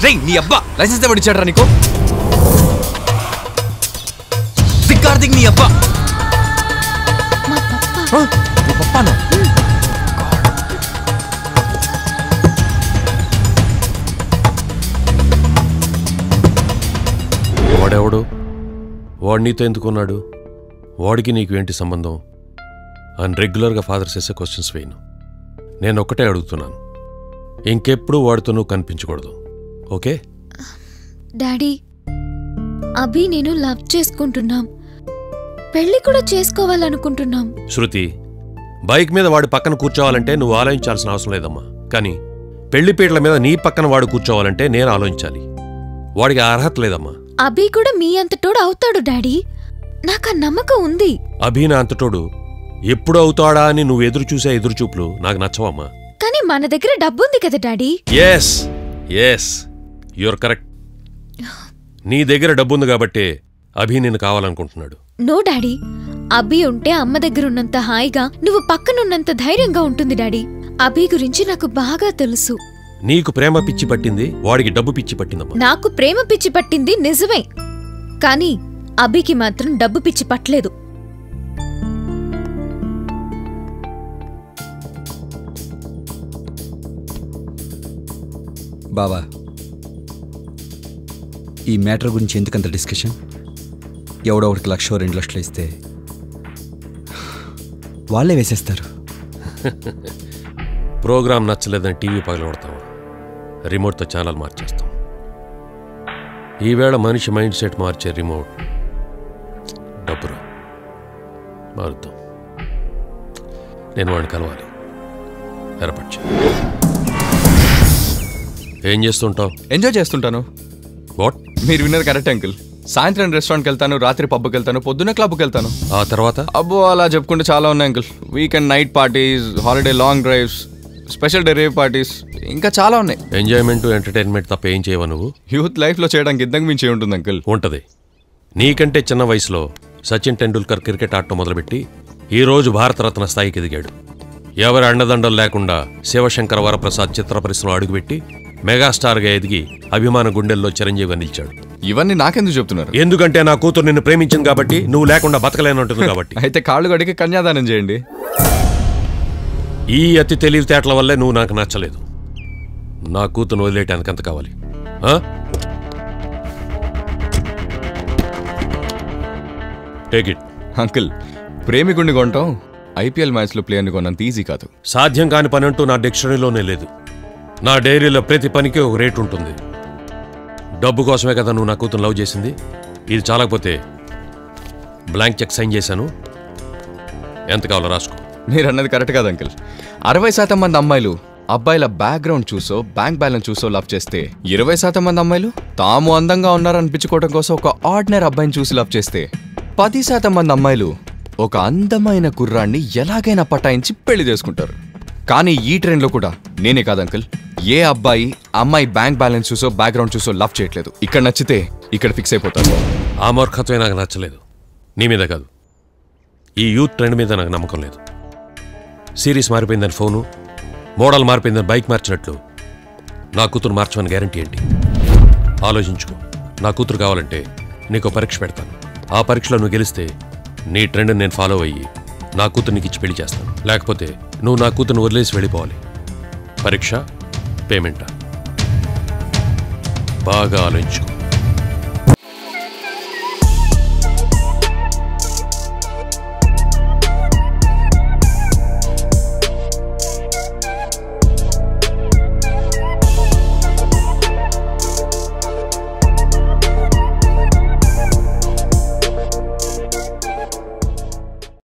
రేయ్ నీ అబ్బా లైసెన్స్ ఎవడు ఇచ్చాడరా నీకు దిగ్గార్దిగ్ నీ అబ్బా మా పప్ప హ? నీ పప్పానా వాడెవడు వాడు నీతో ఎందుకున్నాడు వాడికి నీకు ఏంటి సంబంధం అని రెగ్యులర్గా ఫాదర్ చేసే క్వశ్చన్స్ వేయను నేను ఒక్కటే అడుగుతున్నాను ఇంకెప్పుడు వాడితో నువ్వు కనిపించకూడదు ఓకే డాడీ అభి నేను లవ్ చేసుకుంటున్నాం పెళ్లి కూడా చేసుకోవాలనుకుంటున్నాం శృతి బైక్ మీద వాడి పక్కన కూర్చోవాలంటే నువ్వు ఆలోచించాల్సిన అవసరం లేదమ్మా కానీ పెళ్లిపీటల మీద నీ పక్కన వాడు కూర్చోవాలంటే నేను ఆలోచించాలి వాడికి ఆ అర్హత లేదమ్మా అభి కూడా మీ అంతటోడు అవుతాడు డాడీ నాకు ఆ నమ్మకం ఉంది అభినా అంతటోడు ఎప్పుడు అవుతాడా అని నువ్వు ఎదురు చూసే ఎదురుచూపులు నాకు నచ్చవమ్మా కానీ మన దగ్గర డబ్బుంది కదా daddy yes yes your correct నీ దగ్గర డబ్బుంది కాబట్టే అభి నిన్ను కావాలనుకుంటున్నాడు నో డాడీ అభి ఉంటే అమ్మ దగ్గర ఉన్నంత హాయిగా నువ్వు పక్కనున్నంత ధైర్యంగా ఉంటుంది డాడీ అభి గురించి నాకు బాగా తెలుసు నీకు ప్రేమ పిచ్చి పట్టింది వాడికి డబ్బు పిచ్చి పట్టిందమ్మా నాకు ప్రేమ పిచ్చి పట్టింది నిజమే కానీ అభికి మాత్రం డబ్బు పిచ్చి పట్టలేదు బావా ఈ మ్యాటర్ గురించి ఎందుకంత డిస్కషన్ ఎవడో ఒకటికి లక్ష రెండు లక్షలు ఇస్తే వాళ్ళే వేసేస్తారు ప్రోగ్రామ్ నచ్చలేదని టీవీ పగలగొడతాం రిమోట్తో ఛానల్ మార్చేస్తాం ఈవేళ మనిషి మైండ్ సెట్ మార్చే రిమోట్ డబ్బురా మారుద్దాం నేను వాడిని కలవాలి ఏర్పరిచే ఏం చేస్తుంటావు ఎంజాయ్ చేస్తుంటాను వాట్ మీరు విన్నది కరెక్ట్ అంకుల్ సాయంత్రం రెస్టారెంట్కి వెళ్తాను రాత్రి పబ్కి వెళ్తాను పొద్దున్న క్లబ్కి వెళ్తాను ఆ తర్వాత అబ్బో అలా చెప్పుకుంటే చాలా ఉన్నాయి uncle weekend night parties holiday long drives special day rave parties ఇంకా చాలా ఉన్నాయి ఎంజాయ్మెంట్ ఎంటర్టైన్మెంట్ తప్ప ఏం చేయవా నువ్వు యూత్ లైఫ్లో చేయడానికి ఇంతకు మించి ఉంటుంది అంకుల్ ఉంటది నీకంటే చిన్న వయసులో సచిన్ టెండూల్కర్ క్రికెట్ ఆడటం మొదలుపెట్టి ఈ రోజు భారతరత్న స్థాయికి ఎదిగాడు ఎవరి అండదండలు లేకుండా శివశంకర వరప్రసాద్ చిత్ర పరిశ్రమ అడుగుపెట్టి మెగాస్టార్గా ఎదిగి అభిమాన గుండెల్లో చిరంజీవిగా నిలిచాడు ఇవన్నీ నాకెందుకు చెప్తున్నారు ఎందుకంటే నా కూతురు నిన్ను ప్రేమించింది కాబట్టి నువ్వు లేకుండా బతకలేనంటుంది కాబట్టి అయితే కాళ్ళు గడికి కన్యాదానం చేయండి ఈ అతి తెలివితేటల వల్లే నువ్వు నాకు నచ్చలేదు నా కూతురు వదిలేయటానికి ఎంత కావాలి ఆ? టేక్ ఇట్ అంకుల్ ప్రేమికుడిని కొనటం ఐపీఎల్ మ్యాచ్లో ప్లేయర్ని కొన్నంత ఈజీ కాదు సాధ్యం కాని పని అంటూ నా డిక్షనరీలోనే లేదు నా డైరీలో ప్రతి పనికి ఒక రేట్ ఉంటుంది డబ్బు కోసమే కదా నువ్వు నా కూతురు లవ్ చేసింది ఇది చాలకపోతే బ్లాంక్ చెక్ సైన్ చేశాను ఎంత కావాలో రాసుకో మీరు అన్నది కరెక్ట్ కాదు అంకుల్ అరవై శాతం మంది అమ్మాయిలు అబ్బాయిల బ్యాక్గ్రౌండ్ చూసో బ్యాంక్ బ్యాలెన్స్ చూసో లవ్ చేస్తే ఇరవై శాతం మంది అమ్మాయిలు తాము అందంగా ఉన్నారనిపించుకోవడం కోసం ఒక ఆర్డినరీ అబ్బాయిని చూసి లవ్ చేస్తే పది శాతం మంది అమ్మాయిలు ఒక అందమైన కుర్రాన్ని ఎలాగైనా పటాయించి పెళ్లి చేసుకుంటారు కానీ ఈ ట్రెండ్లో కూడా నేనే కాదు అంకుల్ ఏ అబ్బాయి అమ్మాయి బ్యాంక్ బ్యాలెన్స్ చూసో బ్యాక్గ్రౌండ్ చూసో లవ్ చేయట్లేదు ఇక్కడ నచ్చితే ఇక్కడ ఫిక్స్ అయిపోతారు ఆ మూర్ఖత్వమే నాకు నచ్చలేదు నీ మీద కాదు ఈ యూత్ ట్రెండ్ మీద నాకు నమ్మకం లేదు సిరీస్ మారిపోయిందని ఫోను మోడల్ మారిపోయిందని బైక్ మార్చినట్లు నా కూతురు మార్చమని గ్యారంటీ ఏంటి ఆలోచించుకో నా కూతురు కావాలంటే నీకు పరీక్ష పెడతాను ఆ పరీక్షలో నువ్వు గెలిస్తే నీ ట్రెండ్ నేను ఫాలో అయ్యి నా కూతురు నీకు ఇచ్చి పెళ్లి చేస్తాను లేకపోతే నువ్వు నా కూతురుని వదిలేసి వెళ్ళిపోవాలి పరీక్ష పేమెంటా బాగా ఆలోచించుకో